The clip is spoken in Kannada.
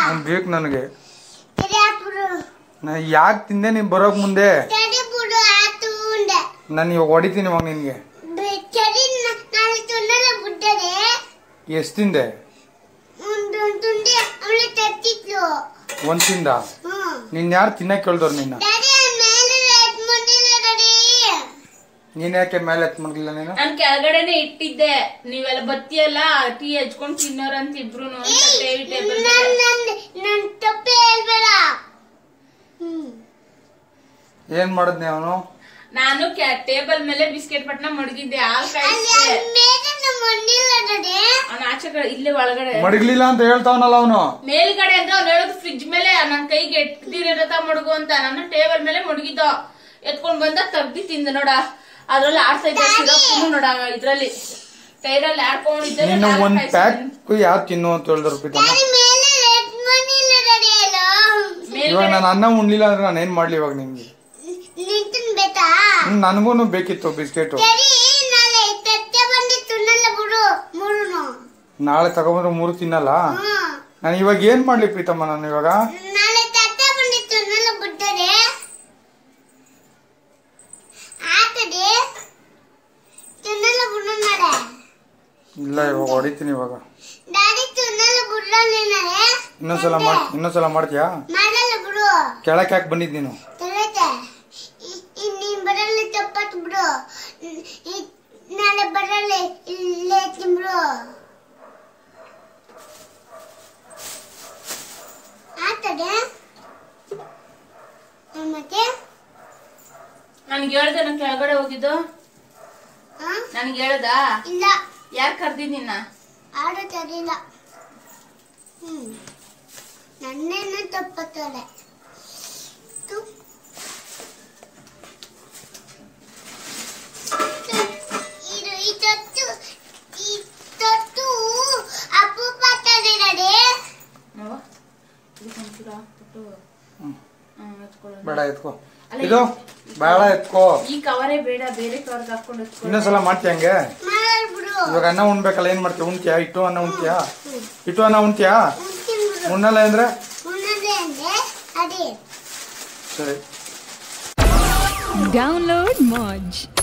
ಹ್ಮ್, ಬೇಕು ನನಗೆ ತಡಿ ಹಾಕ್ಬಿಡು ನಾ ಯಾಕೆ ತಿಂದೆ ನೀನ್ ಬರೋಕ್ ಮುಂದೆ ತಡಿ ಬಿಡು ಆತು ಉಂಡೆ ನಾನು ಇವಾಗ ಹೊಡಿತೀನಿ ಇವಾಗ ನಿನ್ಗೆ ಬೆ- ತಡಿ ನ- ನಾಳೆ ತುಂಡಲ ಬಿಟ್ಟರೆ ಎಷ್ಟು ತಿಂದೆ ಒಂದು ತುಂಡಿ ಅವಳು ತತ್ತಿದ್ಲು ಒಂದ್ ತಿಂದ ಹ್ಮ್ ನಿನ್ ಯಾರು ತಿನ್ನಕ್ ಕೇಳ್ದವ್ರು ನಿನ್ನ ಡ್ಯಾಡಿ ಮೇಲೆ ರೇಟ್ ಮಾಡಿಲ್ಲ ಡ್ಯಾಡಿ ನೀನ್ ಯಾಕೆ ಮೇಲೆ ಎತ್ ಮಾಡ್ಲಿಲ್ಲ ನೀನು ನಾನ್ ಕೆಳಗಡೆನೆ ಇಟ್ಟಿದ್ದೆ ನೀವೆಲ್ಲ ಬತ್ತಿಯಲ್ಲ ಟೀ ಹಚ್ಕೊಂಡ್ ತಿನ್ನೋರಂತ ಇಬ್ರು ಟೇಬಲ್ ನನ್ ನನ್ ನನ್ ತಪ್ಪೆ ಹೇಳ್ಬೇಡ ಹ್ಮ್ ಏನ್ ಮಾಡದ್ನಿ ಅವನು ನಾನು ಟೇಬಲ್ ಮೇಲೆ ಬಿಸ್ಕೆಟ್ ಪಟ್ನ ಮಡಗಿದ್ದೆ ಹಾಲ್ ಅಲ್ಲಿ ಕಾಯಿಸ್ದೆ ಅಲ್ಲಿ ಮೇಲೆ ನಮ್ಮ ಮಣ್ಣಿಲ್ಲ ಡ್ಯಾಡಿ ಅವ್ನ ಆಚೆ ಕಡೆ ಇಲ್ಲೇ ಒಳಗಡೆ ಮಡಗ್ಲಿಲ್ಲ ಅಂತ ಹೇಳ್ತಾವನಲ್ಲ ಅವನು ಮೇಲ್ಗಡೆ ಅಂದ್ರೆ ಅವ್ನು ಹೇಳೋದು ಫ್ರಿಜ್ ಮೇಲೆ ನನ್ ಕೈಗೆ ಎಟ್ದಿರತ ಮಡಗು ಅಂತ ನಾನು ಟೇಬಲ್ ಮೇಲೆ ಮಡಗಿದ್ದ ಎತ್ಕೊಂಡ್ ಬಂದ ತಗ್ದಿ ತಿಂದ ನೋಡ ಅದ್ರಲ್ಲಿ ಆಡ್ತಾ ಇದ್ದ ಸಿರಪ್ ನೋಡ ಇದ್ರಲ್ಲಿ ಟೈರಲ್ಲಿ ಆಡ್ಕೊಂಡಿದ್ದೆ ನೀನು ಒಂದ್ ಪ್ಯಾಕ್ ಯಾವ್ದು ತಿನ್ನು ಅಂತ ಹೇಳಿದ್ರು ಪ್ರೀತಮ್ಮ ಡ್ಯಾಡಿ ಮೇಲೆ ರೇಟ್ ಮಾಡಿಲ್ಲ ಡ್ಯಾಡಿ ಅಲ್ಲ ಇವಾಗ ನಾನು ಅನ್ನ ಉಣ್ಲಿಲ್ಲ ಅಂದ್ರೆ ನಾನು ಏನ್ ಮಾಡ್ಲಿ ಇವಾಗ ನಿಮ್ಗೆ ನಿಂತನ್ ಬೇತಾ ಹ್ಮ್ ನನ್ಗೂನು ಬೇಕಿತ್ತು ಬಿಸ್ಕೆಟ್ ಡ್ಯಾಡಿ ನಾಳೆ ತಟ್ಟೆ ಬಂದಿತ್ತು ನನ್ನ ಬಿಡು ಮೂರುನು ನಾಳೆ ತಗೊಂಡ್ರೆ ಮೂರು ತಿನ್ನಲ್ಲ ಹ್ಮ್ ನಾನು ಇವಾಗ ಏನ್ ಮಾಡ್ಲಿ ಪ್ರೀತಮ್ಮ ನಾನು ಇವಾಗ ನಾಳೆ ತಟ್ಟೆ ಬಂದಿತ್ತು ನನ್ನ ಬಿಟ್ಟರೆ ಆತದೆ ತಿನ್ನಲ್ಲ ಬಿಡು ನಾಳೆ ಇಲ್ಲ ಇವಾಗ ಹೊಡಿತೀನಿ ಇವಾಗ ಡ್ಯಾಡಿ ತಿನ್ನಲ್ಲ ಬಿಡಲ್ಲ ನಾಳೆ ಇನ್ನೊಂದ್ಸಲ ಮಾಡ್ ಇನ್ನೊಂದ್ಸಲ ಮಾಡ್ತೀಯಾ ಮಾಡಲ್ಲ ಬಿಡು ಕೆಳಕ್ ಯಾಕೆ ಬಂದಿದ್ ನೀನು ತರತೆ ನೀನ್ ಬರಲ್ಲ ತಪ್ಪತ್ ಬಿಡು ಇ- ಇ- ನಾಳೆ ಬರಲ್ಲ ಇಲ್ಲೇ ತಿಂಬ್ರು ಆತದೆ ಮತ್ತೆ ನನ್ಗೆ ಹೇಳ್ದೆ ನನ್ ಕೆಳಗಡೆ ಹೋಗಿದ್ದು ಆ? ನನ್ಗೆ ಹೇಳ್ದ ಇಲ್ಲ ಯಾರ್ ಕರ್ದಿದ್ ನಿನ್ನ ಆಡು ತರಿಲ್ಲ ಹ್ಮ್ ನನ್ನೇನು ತಪ್ಪತ್ತಲೆ ಇದು ಈ ತೊಟ್ಟು ಈ ತೊಟ್ಟು ಅಪರೂಪ ತರಿರಡೆ ನೋವ ಇದಕ್ಕೊಂಚೂರು ಹಾಕ್ಬಿಟ್ಟು ಹ್ಮ್, ಎತ್ಕೊಳ್ಳೋದು. ಬೇಡ ಎತ್ಕೋ ಅಲ್ಲ, ಇದು ಬೇಡ ಎತ್ಕೋ ಈ ಕವರೇ ಬೇಡ ಬೇರೆ ಕವರ್ಗೆ ಹಾಕೊಂಡು ಎತ್ಕೊಳ್ಳೋ. ಇನ್ನೊಂದ್ಸಲ ಮಾಡ್ತೀಯ ಹಂಗೆ ಮಾಡಲ್ ಬಿಡು ಇವಾಗ ಅನ್ನ ಉಣ್ಬೇಕಲ್ಲ ಏನ್ ಮಾಡ್ತೀಯ ಉಣ್ತೀಯಾ ಇಟ್ಟು ಅನ್ನ ಉಣ್ತೀಯಾ ಇಟ್ಟು ಅನ್ನ ಉಣ್ತೀಯಾ ಉಣ್ತೀನಿ ಬಿಡು ಉಣ್ಣಲ್ಲ ಅಂದ್ರೆ ಉಣ್ಣದೆ ಅಂದ್ರೆ ಅದೇ ಸರಿ Download Moj.